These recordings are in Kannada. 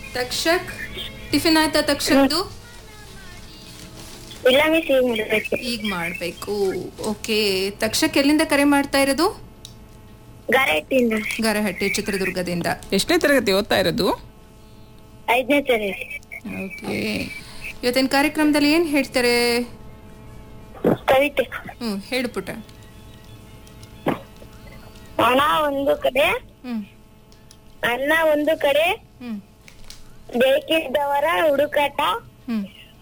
ತಕ್ಷಕ್ ಟಿಫಿನ್ ಆಯ್ತಾ ತಕ್ಷಕ್ದು ಇಲ್ಲ ಮಿಸ್ ಈಗ ಮಾಡ್ಬೇಕು ಈಗ ಮಾಡ್ಬೇಕು ಓಕೆ ತಕ್ಷಕ್ ಎಲ್ಲಿಂದ ಕರೆ ಮಾಡ್ತಾ ಇರೋದು ಗಾರೆಟ್ಟಿಂದ ಗರಹಟ್ಟಿ ಚಿತ್ರದುರ್ಗದಿಂದ ಎಷ್ಟನೇ ತರಗತಿ ಓದ್ತಾ ಇರೋದು ಐದನೇ ತರಗತಿ ಓಕೆ ಇವತ್ತಿನ ಕಾರ್ಯಕ್ರಮದಲ್ಲಿ ಏನ್ ಹೇಳ್ತಾರೆ ಕವಿತೆ ಹ್ಮ್ ಹೇಳು ಪುಟ ಹಣ ಒಂದು ಕಡೆ ಹ್ಮ್ ಅನ್ನ ಒಂದು ಕಡೆ ಹ್ಮ್ ಬೇಕಿದ್ದವರ ಹುಡುಕಾಟ ಹ್ಮ್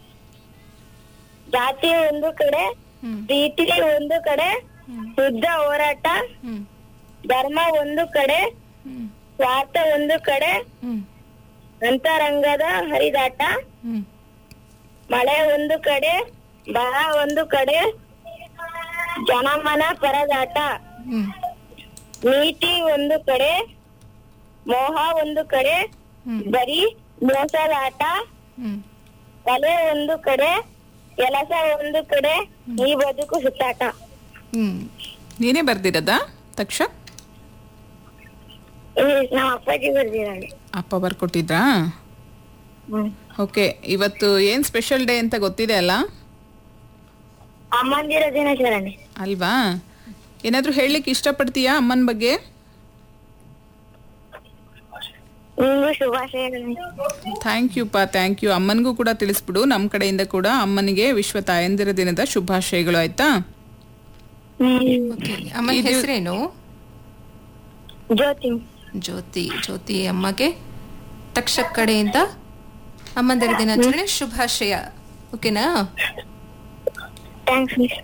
ಜಾತಿ ಒಂದು ಕಡೆ ಹ್ಮ್ ಪ್ರೀತಿ ಒಂದು ಕಡೆ ಶುದ್ಧ ಹೋರಾಟ ಹ್ಮ್ ಧರ್ಮ ಒಂದು ಕಡೆ ಹ್ಮ್ ಸ್ವಾರ್ಥ ಒಂದು ಕಡೆ ಹ್ಮ್ ಅಂತರಂಗದ ಹರಿದಾಟ ಹ್ಮ್ ಮಳೆ ಒಂದು ಕಡೆ ಬರ ಒಂದು ಕಡೆ ಜನಮನ ಪರದಾಟ ಹ್ಮ್ ನೀತಿ ಒಂದು ಕಡೆ ಮೋಹ ಒಂದು ಕಡೆ ಹ್ಮ್ ಬರೀ ಮೋಸಲಾಟ ಹ್ಮ್ ಕಲೆ ಒಂದು ಕಡೆ ಕೆಲಸ ಒಂದು ಕಡೆ ಈ ಬದುಕು ಸುತ್ತಾಟ ಹ್ಮ್ ನೀನೇ ಬರ್ದಿರೋದಾ ತಕ್ಷ ಇದು ನಮ್ಮ ಅಪ್ಪಾಜಿ ಬರ್ದಿದ್ದಾಳೆ ಅಪ್ಪ ಬರ್ಕೊಟ್ಟಿದ್ರಾ ಹ್ಮ್ ಓಕೆ ಇವತ್ತು ಏನ್ ಸ್ಪೆಷಲ್ ಡೇ ಅಂತ ಗೊತ್ತಿದೆ ಅಲ್ಲ ಅಮ್ಮಂದಿರ ದಿನಾಚರಣೆ ಅಲ್ವಾ ಏನಾದ್ರೂ ಹೇಳಲಿಕ್ಕೆ ಇಷ್ಟಪಡ್ತೀಯಾ ಅಮ್ಮನ ಬಗ್ಗೆ ನಿಮ್ಗೂ ಶುಭಾಶಯಗಳು ಥ್ಯಾಂಕ್ ಯು ಪಾ ಥ್ಯಾಂಕ್ ಯು ಅಮ್ಮನಿಗೂ ಕೂಡ ತಿಳಿಸ್ಬಿಡು ನಮ್ಮ ಕಡೆಯಿಂದ ಕೂಡ ಅಮ್ಮನಿಗೆ ವಿಶ್ವ ತಾಯಂದಿರ ದಿನದ ಶುಭಾಶಯಗಳು ಆಯ್ತಾ ಹ್ಮ್ ಓಕೆ ಅಮ್ಮನ ಹೆಸರೇನು ಜ್ಯೋತಿ ಜ್ಯೋತಿ ಜ್ಯೋತಿ ಅಮ್ಮಗೆ ತಕ್ಷಕ್ ಕಡೆಯಿಂದ ಅಮ್ಮಂದಿರ ದಿನಾಚರಣೆ ಶುಭಾಶಯ ಓಕೆನಾ ಥ್ಯಾಂಕ್ಸ್ ಮಿಸ್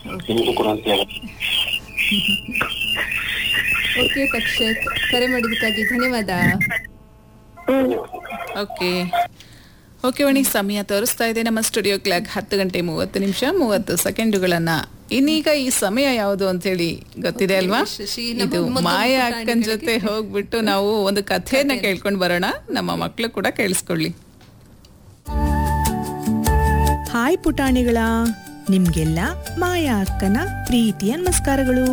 ಓಕೆ ತಕ್ಷಕ್ ಕರೆ ಮಾಡಿದ್ದಕ್ಕಾಗಿ ಧನ್ಯವಾದ ಹ್ಮ್ ಓಕೆ ಓಕೆ ವಣಿ ಸಮಯ ತೋರಿಸ್ತಾ ಇದೆ ನಮ್ಮ ಸ್ಟುಡಿಯೋ ಕ್ಲಾಕ್ ಹತ್ತು ಗಂಟೆ ಮೂವತ್ತು ನಿಮಿಷ ಮೂವತ್ತು ಸೆಕೆಂಡುಗಳನ್ನ ಇನ್ನೀಗ ಈ ಸಮಯ ಯಾವುದು ಅಂತ ಹೇಳಿ ಗೊತ್ತಿದೆ ಅಲ್ವಾ ಶಶಿ, ನಮ್ಮ ಇದು ಮುದ್ದು ಮಾಯ ಪುಟಾಣಿಗಳಿಗೆ. ಅಕ್ಕನ ಜೊತೆ ಹೋಗ್ಬಿಟ್ಟು ನಾವು ಒಂದು ಕಥೆಯನ್ನ ಕೇಳ್ಕೊಂಡು ಬರೋಣ ನಮ್ಮ ಮಕ್ಕಳು ಕೂಡ ಕೇಳಿಸ್ಕೊಳ್ಳಿ ಹಾಯ್ ಪುಟಾಣಿಗಳ ನಿಮ್ಗೆಲ್ಲ ಮಾಯಾ ಅಕ್ಕನ ಪ್ರೀತಿಯ ನಮಸ್ಕಾರಗಳು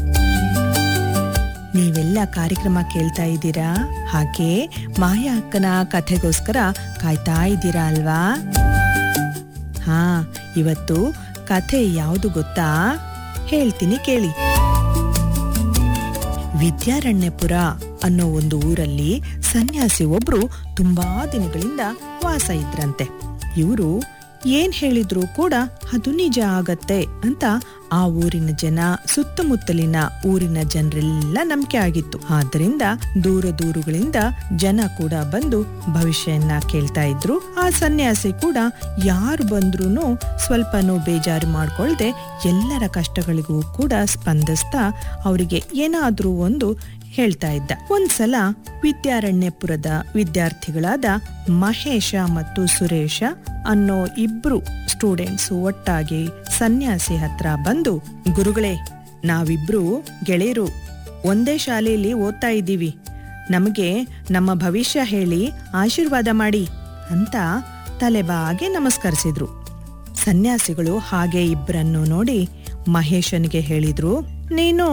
ನೀವೆಲ್ಲ ಕಾರ್ಯಕ್ರಮ ಕೇಳ್ತಾ ಇದ್ದೀರಾ ಹಾಗೆ ಮಾಯಾ ಅಕ್ಕನ ಕಥೆಗೋಸ್ಕರ ಕಾಯ್ತಾ ಇದ್ದೀರಾ ಅಲ್ವಾ ಹಾ ಇವತ್ತು ಕಥೆ ಯಾವುದು ಗೊತ್ತಾ ಹೇಳ್ತೀನಿ ಕೇಳಿ ವಿದ್ಯಾರಣ್ಯಪುರ ಅನ್ನೋ ಒಂದು ಊರಲ್ಲಿ ಸನ್ಯಾಸಿ ಒಬ್ರು ತುಂಬಾ ದಿನಗಳಿಂದ ವಾಸ ಇದ್ರಂತೆ ಇವರು ಏನ್ ಹೇಳಿದ್ರು ಕೂಡ ಅದು ನಿಜ ಆಗತ್ತೆ ಅಂತ ಆ ಊರಿನ ಜನ ಸುತ್ತಮುತ್ತಲಿನ ಊರಿನ ಜನರೆಲ್ಲ ನಂಬಿಕೆ ಆಗಿತ್ತು ಆದ್ರಿಂದ ದೂರ ದೂರುಗಳಿಂದ ಜನ ಕೂಡ ಬಂದು ಭವಿಷ್ಯನ್ನ ಕೇಳ್ತಾ ಇದ್ರು ಆ ಸನ್ಯಾಸಿ ಕೂಡ ಯಾರು ಬಂದ್ರೂನು ಸ್ವಲ್ಪನೂ ಬೇಜಾರು ಮಾಡ್ಕೊಳ್ದೆ ಎಲ್ಲರ ಕಷ್ಟಗಳಿಗೂ ಕೂಡ ಸ್ಪಂದಿಸ್ತಾ ಅವರಿಗೆ ಏನಾದ್ರೂ ಒಂದು ಹೇಳ್ತಾ ಇದ್ದ ಒಂದ್ಸಲ ವಿದ್ಯಾರಣ್ಯಪುರದ ವಿದ್ಯಾರ್ಥಿಗಳಾದ ಮಹೇಶ ಮತ್ತು ಸುರೇಶ ಅನ್ನೋ ಇಬ್ರು ಸ್ಟೂಡೆಂಟ್ಸ್ ಒಟ್ಟಾಗಿ ಸನ್ಯಾಸಿ ಹತ್ರ ಬಂದು ಗುರುಗಳೇ ನಾವಿಬ್ರು ಗೆಳೆಯರು ಒಂದೇ ಶಾಲೆಯಲ್ಲಿ ಓದ್ತಾ ಇದ್ದೀವಿ ನಮಗೆ ನಮ್ಮ ಭವಿಷ್ಯ ಹೇಳಿ ಆಶೀರ್ವಾದ ಮಾಡಿ ಅಂತ ತಲೆಬಾಗಿ ನಮಸ್ಕರಿಸಿದ್ರು ಸನ್ಯಾಸಿಗಳು ಹಾಗೆ ಇಬ್ಬರನ್ನು ನೋಡಿ ಮಹೇಶನಿಗೆ ಹೇಳಿದ್ರು ನೀನು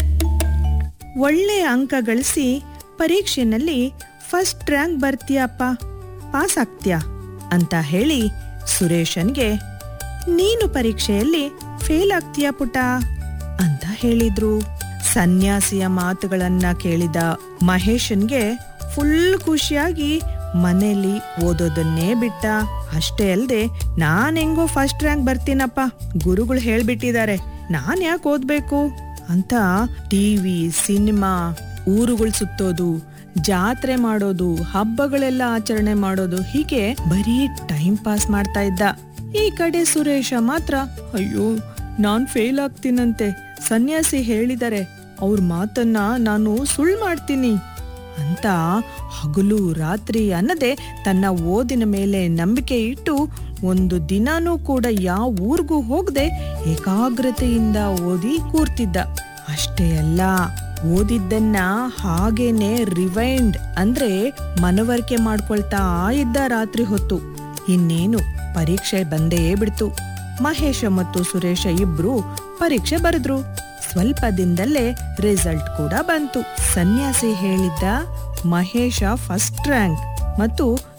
ಒಳ್ಳೆ ಅಂಕ ಗಳಿಸಿ ಪರೀಕ್ಷೆನಲ್ಲಿ ಫಸ್ಟ್ ರ್ಯಾಂಕ್ ಬರ್ತೀಯಪ್ಪ ಪಾಸ್ ಆಗ್ತೀಯ ಅಂತ ಹೇಳಿ ಸುರೇಶನ್ಗೆ ನೀನು ಪರೀಕ್ಷೆಯಲ್ಲಿ ಫೇಲ್ ಆಗ್ತೀಯ ಪುಟ ಅಂತ ಹೇಳಿದ್ರು ಸನ್ಯಾಸಿಯ ಮಾತುಗಳನ್ನ ಕೇಳಿದ ಮಹೇಶನ್ಗೆ ಫುಲ್ ಖುಷಿಯಾಗಿ ಮನೇಲಿ ಓದೋದನ್ನೇ ಬಿಟ್ಟ ಅಷ್ಟೇ ಅಲ್ದೆ ನಾನ್ ಹೆಂಗೋ ಫಸ್ಟ್ ರ್ಯಾಂಕ್ ಬರ್ತೀನಪ್ಪ ಗುರುಗಳು ಹೇಳ್ಬಿಟ್ಟಿದ್ದಾರೆ ನಾನ್ ಯಾಕೆ ಓದ್ಬೇಕು ಅಂತ ಟಿವಿ ಸಿನಿಮಾ ಊರುಗಳು ಸುತ್ತೋದು ಜಾತ್ರೆ ಮಾಡೋದು ಹಬ್ಬಗಳೆಲ್ಲ ಆಚರಣೆ ಮಾಡೋದು ಹೀಗೆ ಬರೀ ಟೈಮ್ ಪಾಸ್ ಮಾಡ್ತಾ ಇದ್ದ ಈ ಕಡೆ ಸುರೇಶ ಮಾತ್ರ ಅಯ್ಯೋ ನಾನ್ ಫೇಲ್ ಆಗ್ತೀನಂತೆ ಸನ್ಯಾಸಿ ಹೇಳಿದರೆ ಅವ್ರ ಮಾತನ್ನ ನಾನು ಸುಳ್ಳು ಮಾಡ್ತೀನಿ ಅಂತ ಹಗಲು ರಾತ್ರಿ ಅನ್ನದೆ ತನ್ನ ಓದಿನ ಮೇಲೆ ನಂಬಿಕೆ ಇಟ್ಟು ಒಂದು ದಿನಾನೂ ಕೂಡ ಯಾವ ಊರ್ಗೂ ಹೋಗದೆ ಏಕಾಗ್ರತೆಯಿಂದ ಓದಿ ಕೂರ್ತಿದ್ದ ಅಷ್ಟೇ ಅಲ್ಲ ಓದಿದ್ದನ್ನ ಹಾಗೇನೆ ರಿವೈಂಡ್ ಅಂದ್ರೆ ಮನವರಿಕೆ ಮಾಡ್ಕೊಳ್ತಾ ಇದ್ದ ರಾತ್ರಿ ಹೊತ್ತು ಇನ್ನೇನು ಪರೀಕ್ಷೆ ಬಂದೇ ಬಿಡ್ತು ಮಹೇಶ ಮತ್ತು ಸುರೇಶ ಇಬ್ರು ಪರೀಕ್ಷೆ ಬರೆದ್ರು ಸ್ವಲ್ಪ ದಿನದಲ್ಲೇ ರಿಸಲ್ಟ್ ಕೂಡ ಬಂತು ಸನ್ಯಾಸಿ ಹೇಳಿದ್ದ ಮಹೇಶ ಫಸ್ಟ್ ರ್ಯಾಂಕ್ ಮತ್ತು